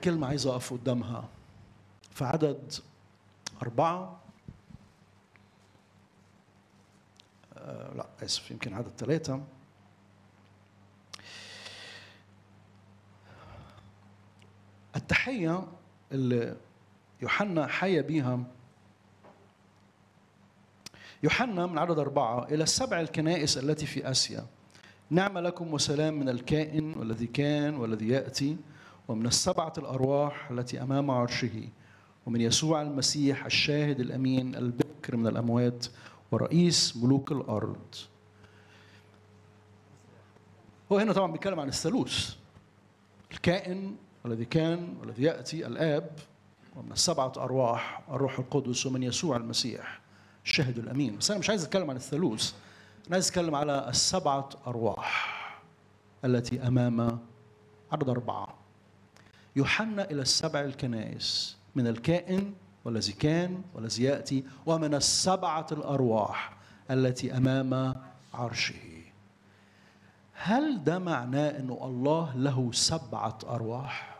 كلمة عايز أقف قدامها في عدد أربعة آه لا آسف يمكن عدد ثلاثة التحية اللي يوحنا حيا بيها يوحنا من عدد أربعة إلى السبع الكنائس التي في آسيا نعم لكم وسلام من الكائن والذي كان والذي يأتي ومن السبعة الأرواح التي أمام عرشه ومن يسوع المسيح الشاهد الأمين البكر من الأموات ورئيس ملوك الأرض هو هنا طبعا بيتكلم عن الثالوث الكائن والذي كان والذي يأتي الآب ومن السبعة أرواح الروح القدس ومن يسوع المسيح الشاهد الأمين بس أنا مش عايز أتكلم عن الثالوث أنا عايز أتكلم على السبعة أرواح التي أمام عدد أربعة يوحنا إلى السبع الكنائس من الكائن والذي كان والذي يأتي ومن السبعة الأرواح التي أمام عرشه هل ده معناه أنه الله له سبعة أرواح؟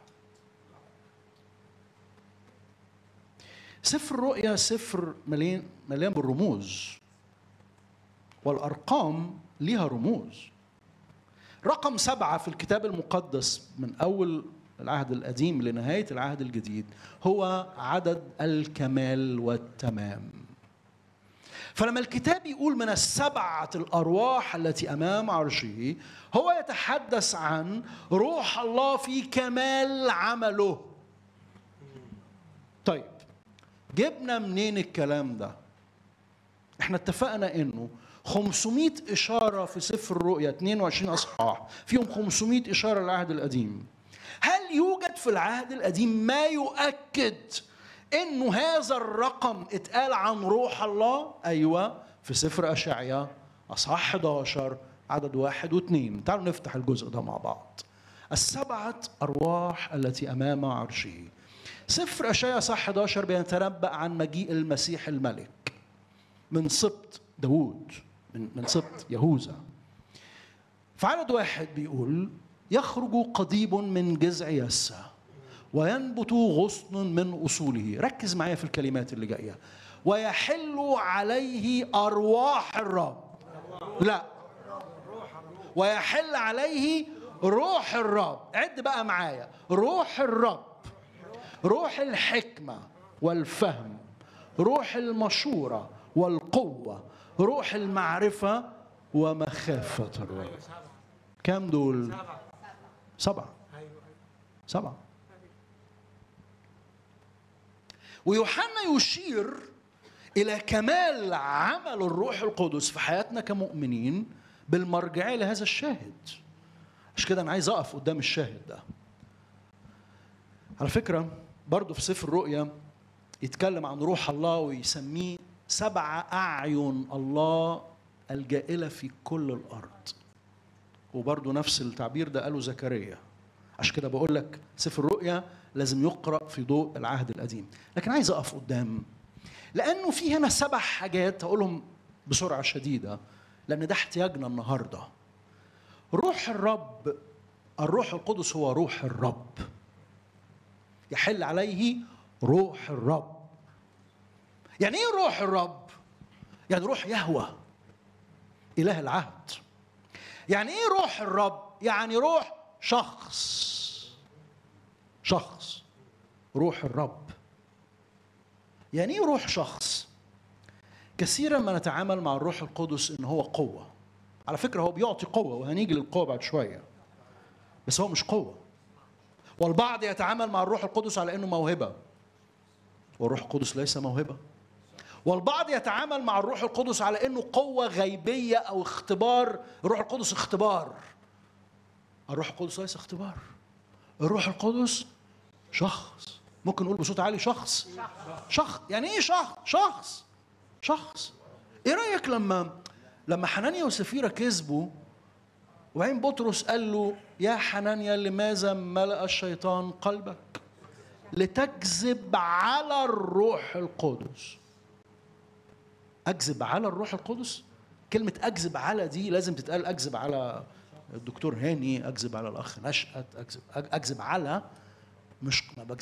سفر الرؤيا سفر مليان مليان بالرموز والأرقام ليها رموز رقم سبعة في الكتاب المقدس من أول العهد القديم لنهاية العهد الجديد هو عدد الكمال والتمام فلما الكتاب يقول من السبعة الأرواح التي أمام عرشه هو يتحدث عن روح الله في كمال عمله طيب جبنا منين الكلام ده احنا اتفقنا انه 500 إشارة في سفر الرؤيا 22 أصحاح فيهم 500 إشارة للعهد القديم هل يوجد في العهد القديم ما يؤكد انه هذا الرقم اتقال عن روح الله ايوه في سفر اشعيا اصحاح 11 عدد واحد واثنين تعالوا نفتح الجزء ده مع بعض السبعة أرواح التي أمام عرشه سفر أشعيا صح 11 بيتنبأ عن مجيء المسيح الملك من سبط داوود من من سبط يهوذا في عدد واحد بيقول يخرج قضيب من جذع يسى وينبت غصن من اصوله ركز معايا في الكلمات اللي جايه ويحل عليه ارواح الرب لا ويحل عليه روح الرب عد بقى معايا روح الرب روح الحكمه والفهم روح المشوره والقوه روح المعرفه ومخافه الرب كم دول سبعه سبعه ويوحنا يشير الى كمال عمل الروح القدس في حياتنا كمؤمنين بالمرجعيه لهذا الشاهد عشان كده انا عايز اقف قدام الشاهد ده على فكره برضه في سفر الرؤيا يتكلم عن روح الله ويسميه سبع اعين الله الجائله في كل الارض وبرضه نفس التعبير ده قاله زكريا عشان كده بقول لك سفر الرؤيا لازم يقرا في ضوء العهد القديم لكن عايز اقف قدام لانه في هنا سبع حاجات هقولهم بسرعه شديده لان ده احتياجنا النهارده روح الرب الروح القدس هو روح الرب يحل عليه روح الرب يعني ايه روح الرب يعني روح يهوى اله العهد يعني ايه روح الرب يعني روح شخص شخص روح الرب يعني ايه روح شخص كثيرا ما نتعامل مع الروح القدس ان هو قوه على فكره هو بيعطي قوه وهنيجي للقوه بعد شويه بس هو مش قوه والبعض يتعامل مع الروح القدس على انه موهبه والروح القدس ليس موهبه والبعض يتعامل مع الروح القدس على انه قوه غيبيه او اختبار الروح القدس اختبار الروح القدس ليس اختبار الروح القدس شخص ممكن نقول بصوت عالي شخص شخص يعني ايه شخص شخص شخص ايه رايك لما لما حنانيا وسفيره كذبوا وبعدين بطرس قال له يا حنانيا لماذا ملأ الشيطان قلبك لتكذب على الروح القدس اكذب على الروح القدس كلمة أكذب على دي لازم تتقال أكذب على الدكتور هاني أكذب على الأخ نشأت أكذب أكذب على مش ما